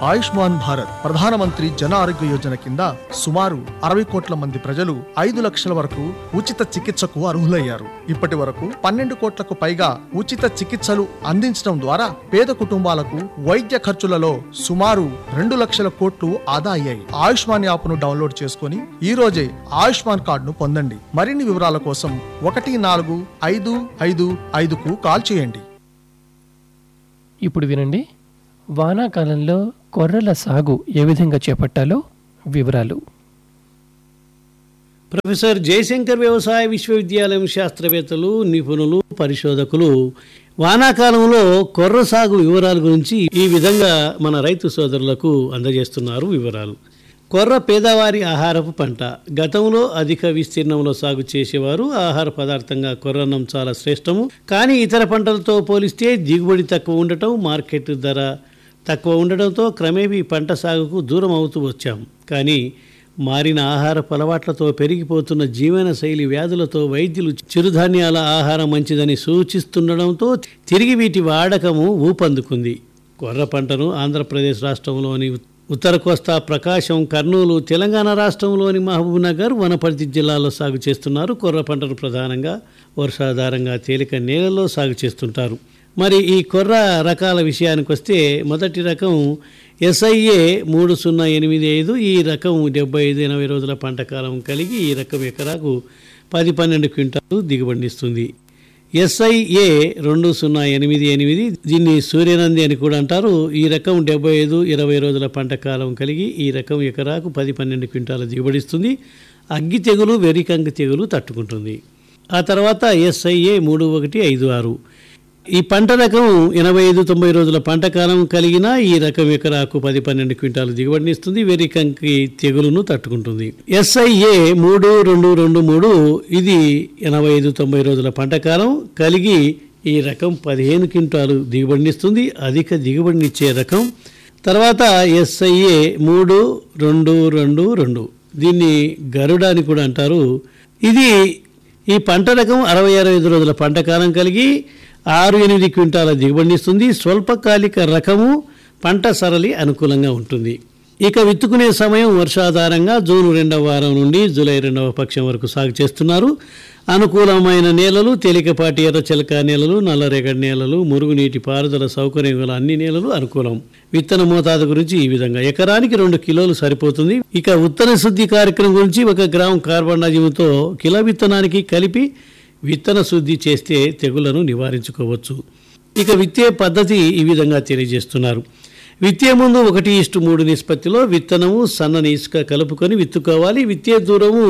ఆయుష్మాన్ భారత్ ప్రధానమంత్రి జన ఆరోగ్య యోజన కింద సుమారు అరవై కోట్ల మంది ప్రజలు ఐదు లక్షల వరకు ఉచిత చికిత్సకు అర్హులయ్యారు ఇప్పటి వరకు పన్నెండు కోట్లకు పైగా ఉచిత చికిత్సలు అందించడం ద్వారా పేద కుటుంబాలకు వైద్య ఖర్చులలో సుమారు రెండు లక్షల కోట్లు ఆదా అయ్యాయి ఆయుష్మాన్ యాప్ ను డౌన్లోడ్ చేసుకుని ఈ రోజే ఆయుష్మాన్ కార్డును పొందండి మరిన్ని వివరాల కోసం ఒకటి నాలుగు ఐదు ఐదు ఐదుకు కాల్ చేయండి ఇప్పుడు వినండి వానాకాలంలో కొర్రల సాగు ఏ విధంగా చేపట్టాలో వివరాలు ప్రొఫెసర్ జయశంకర్ వ్యవసాయ విశ్వవిద్యాలయం శాస్త్రవేత్తలు నిపుణులు పరిశోధకులు వానాకాలంలో కొర్ర సాగు వివరాల గురించి ఈ విధంగా మన రైతు సోదరులకు అందజేస్తున్నారు వివరాలు కొర్ర పేదవారి ఆహారపు పంట గతంలో అధిక విస్తీర్ణంలో సాగు చేసేవారు ఆహార పదార్థంగా కొర్రన్నం చాలా శ్రేష్టము కానీ ఇతర పంటలతో పోలిస్తే దిగుబడి తక్కువ ఉండటం మార్కెట్ ధర తక్కువ ఉండడంతో క్రమేపీ పంట సాగుకు దూరం అవుతూ వచ్చాం కానీ మారిన ఆహారపు అలవాట్లతో పెరిగిపోతున్న జీవన శైలి వ్యాధులతో వైద్యులు చిరుధాన్యాల ఆహారం మంచిదని సూచిస్తుండడంతో తిరిగి వీటి వాడకము ఊపందుకుంది కొర్ర పంటను ఆంధ్రప్రదేశ్ రాష్ట్రంలోని ఉత్తర కోస్తా ప్రకాశం కర్నూలు తెలంగాణ రాష్ట్రంలోని మహబూబ్నగర్ వనపర్తి జిల్లాలో సాగు చేస్తున్నారు కొర్ర పంటను ప్రధానంగా వర్షాధారంగా తేలిక నేలలో సాగు చేస్తుంటారు మరి ఈ కొర్ర రకాల విషయానికి వస్తే మొదటి రకం ఎస్ఐఏ మూడు సున్నా ఎనిమిది ఐదు ఈ రకం డెబ్బై ఐదు ఎనభై రోజుల పంట కాలం కలిగి ఈ రకం ఎకరాకు పది పన్నెండు క్వింటాలు దిగుబడినిస్తుంది ఎస్ఐఏ రెండు సున్నా ఎనిమిది ఎనిమిది దీన్ని సూర్యనంది అని కూడా అంటారు ఈ రకం డెబ్బై ఐదు ఇరవై రోజుల పంట కాలం కలిగి ఈ రకం ఎకరాకు పది పన్నెండు క్వింటాల దిగుబడిస్తుంది అగ్గి తెగులు వెరికంగ తెగులు తట్టుకుంటుంది ఆ తర్వాత ఎస్ఐఏ మూడు ఒకటి ఐదు ఆరు ఈ పంట రకం ఎనభై ఐదు తొంభై రోజుల పంట కాలం కలిగిన ఈ రకం ఎకరాకు పది పన్నెండు క్వింటాలు దిగుబడినిస్తుంది వెరికంకి తెగులును తట్టుకుంటుంది ఎస్ఐఏ మూడు రెండు రెండు మూడు ఇది ఎనభై ఐదు తొంభై రోజుల పంట కాలం కలిగి ఈ రకం పదిహేను క్వింటాలు దిగుబడినిస్తుంది అధిక దిగుబడినిచ్చే రకం తర్వాత ఎస్ఐఏ మూడు రెండు రెండు రెండు దీన్ని గరుడ అని కూడా అంటారు ఇది ఈ పంట రకం అరవై అరవై ఐదు రోజుల పంట కాలం కలిగి ఆరు ఎనిమిది క్వింటాల దిగుబడినిస్తుంది స్వల్పకాలిక రకము పంట సరళి అనుకూలంగా ఉంటుంది ఇక విత్తుకునే సమయం వర్షాధారంగా జూన్ రెండవ వారం నుండి జూలై రెండవ పక్షం వరకు సాగు చేస్తున్నారు అనుకూలమైన నేలలు తేలికపాటి ఎర్రచిలక నేలలు నల్లరేగడి నేలలు మురుగునీటి పారుదల సౌకర్యం గల అన్ని నేలలు అనుకూలం విత్తన మోతాదు గురించి ఈ విధంగా ఎకరానికి రెండు కిలోలు సరిపోతుంది ఇక విత్తన శుద్ధి కార్యక్రమం గురించి ఒక గ్రామం కార్బన్డాజిమ్తో కిలో విత్తనానికి కలిపి విత్తన శుద్ధి చేస్తే తెగులను నివారించుకోవచ్చు ఇక విత్తే పద్ధతి ఈ విధంగా తెలియజేస్తున్నారు విత్తే ముందు ఒకటి ఇష్టు మూడు నిష్పత్తిలో విత్తనము సన్నని ఇసుక కలుపుకొని విత్తుకోవాలి విత్తే దూరము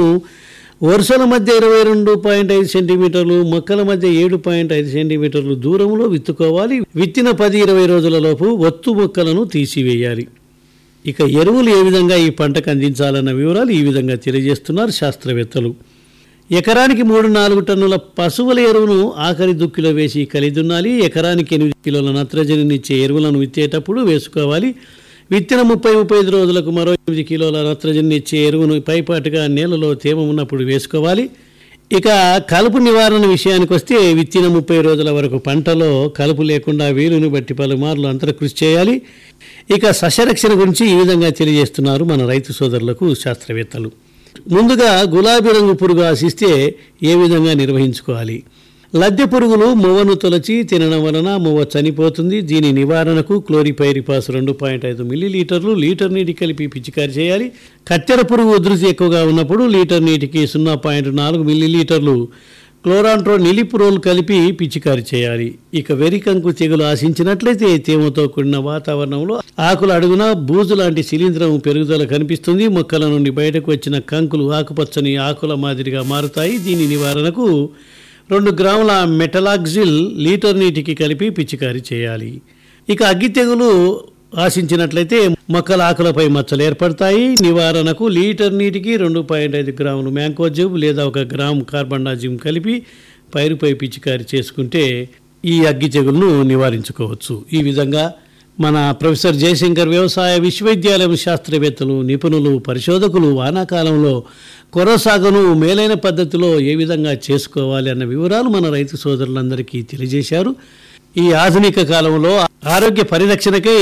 వరుసల మధ్య ఇరవై రెండు పాయింట్ ఐదు సెంటీమీటర్లు మొక్కల మధ్య ఏడు పాయింట్ ఐదు సెంటీమీటర్లు దూరంలో విత్తుకోవాలి విత్తిన పది ఇరవై రోజుల లోపు ఒత్తు మొక్కలను తీసివేయాలి ఇక ఎరువులు ఏ విధంగా ఈ పంటకు అందించాలన్న వివరాలు ఈ విధంగా తెలియజేస్తున్నారు శాస్త్రవేత్తలు ఎకరానికి మూడు నాలుగు టన్నుల పశువుల ఎరువును ఆఖరి దుక్కిలో వేసి కలిదున్నాలి ఎకరానికి ఎనిమిది కిలోల నత్రజనినిచ్చే ఎరువులను విత్తేటప్పుడు వేసుకోవాలి విత్తిన ముప్పై ముప్పై ఐదు రోజులకు మరో ఎనిమిది కిలోల నత్రజని ఇచ్చే ఎరువును పైపాటుగా నేలలో తేమ ఉన్నప్పుడు వేసుకోవాలి ఇక కలుపు నివారణ విషయానికి వస్తే విత్తిన ముప్పై రోజుల వరకు పంటలో కలుపు లేకుండా వీలుని బట్టి పలుమార్లు అంతర కృషి చేయాలి ఇక సస్యరక్షణ గురించి ఈ విధంగా తెలియజేస్తున్నారు మన రైతు సోదరులకు శాస్త్రవేత్తలు ముందుగా గులాబీ రంగు పురుగు ఆశిస్తే ఏ విధంగా నిర్వహించుకోవాలి లద్దె పురుగులు మొవ్వను తొలచి తినడం వలన మొవ్వ చనిపోతుంది దీని నివారణకు క్లోరిపైరిపాస్ రెండు పాయింట్ ఐదు మిల్లీలీటర్లు లీటర్ నీటి కలిపి పిచికారి చేయాలి కత్తెర పురుగు ఉధృతి ఎక్కువగా ఉన్నప్పుడు లీటర్ నీటికి సున్నా పాయింట్ నాలుగు మిల్లీలీటర్లు క్లోరాంట్రో నిలిపురోల్ కలిపి పిచికారి చేయాలి ఇక వెరికంకు తెగులు ఆశించినట్లయితే తేమతో కూడిన వాతావరణంలో ఆకుల అడుగున బూజు లాంటి శిలీంధ్రం పెరుగుదల కనిపిస్తుంది మొక్కల నుండి బయటకు వచ్చిన కంకులు ఆకుపచ్చని ఆకుల మాదిరిగా మారుతాయి దీని నివారణకు రెండు గ్రాముల మెటలాక్జిల్ లీటర్ నీటికి కలిపి పిచికారి చేయాలి ఇక అగ్గి తెగులు ఆశించినట్లయితే మొక్కల ఆకులపై మచ్చలు ఏర్పడతాయి నివారణకు లీటర్ నీటికి రెండు పాయింట్ ఐదు గ్రాములు మ్యాంకోజిబ్ లేదా ఒక గ్రాము కార్బండాజిమ్ కలిపి పైరుపై పిచికారి చేసుకుంటే ఈ అగ్గి తెగులను నివారించుకోవచ్చు ఈ విధంగా మన ప్రొఫెసర్ జయశంకర్ వ్యవసాయ విశ్వవిద్యాలయం శాస్త్రవేత్తలు నిపుణులు పరిశోధకులు వానాకాలంలో కొర్ర సాగును మేలైన పద్ధతిలో ఏ విధంగా చేసుకోవాలి అన్న వివరాలు మన రైతు సోదరులందరికీ తెలియజేశారు ఈ ఆధునిక కాలంలో ఆరోగ్య పరిరక్షణకై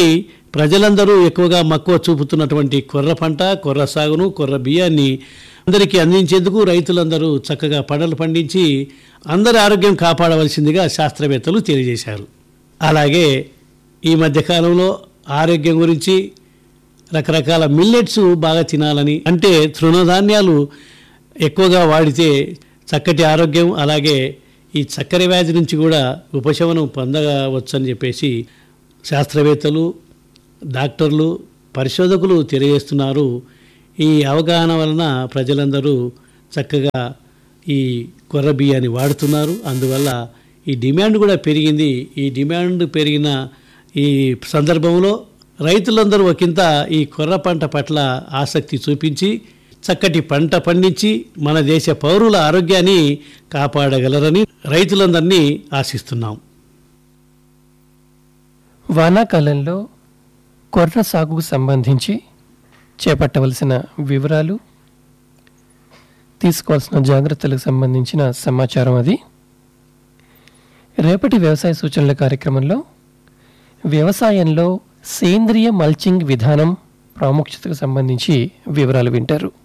ప్రజలందరూ ఎక్కువగా మక్కువ చూపుతున్నటువంటి కొర్ర పంట కొర్ర సాగును కొర్ర బియ్యాన్ని అందరికీ అందించేందుకు రైతులందరూ చక్కగా పంటలు పండించి అందరి ఆరోగ్యం కాపాడవలసిందిగా శాస్త్రవేత్తలు తెలియజేశారు అలాగే ఈ మధ్యకాలంలో ఆరోగ్యం గురించి రకరకాల మిల్లెట్స్ బాగా తినాలని అంటే తృణధాన్యాలు ఎక్కువగా వాడితే చక్కటి ఆరోగ్యం అలాగే ఈ చక్కెర వ్యాధి నుంచి కూడా ఉపశమనం పొందవచ్చని చెప్పేసి శాస్త్రవేత్తలు డాక్టర్లు పరిశోధకులు తెలియజేస్తున్నారు ఈ అవగాహన వలన ప్రజలందరూ చక్కగా ఈ కొర్ర బియ్యాన్ని వాడుతున్నారు అందువల్ల ఈ డిమాండ్ కూడా పెరిగింది ఈ డిమాండ్ పెరిగిన ఈ సందర్భంలో రైతులందరూ ఒకంత ఈ కొర్ర పంట పట్ల ఆసక్తి చూపించి చక్కటి పంట పండించి మన దేశ పౌరుల ఆరోగ్యాన్ని కాపాడగలరని రైతులందరినీ ఆశిస్తున్నాం వానాకాలంలో కొర్ర సాగుకు సంబంధించి చేపట్టవలసిన వివరాలు తీసుకోవాల్సిన జాగ్రత్తలకు సంబంధించిన సమాచారం అది రేపటి వ్యవసాయ సూచనల కార్యక్రమంలో వ్యవసాయంలో సేంద్రియ మల్చింగ్ విధానం ప్రాముఖ్యతకు సంబంధించి వివరాలు వింటారు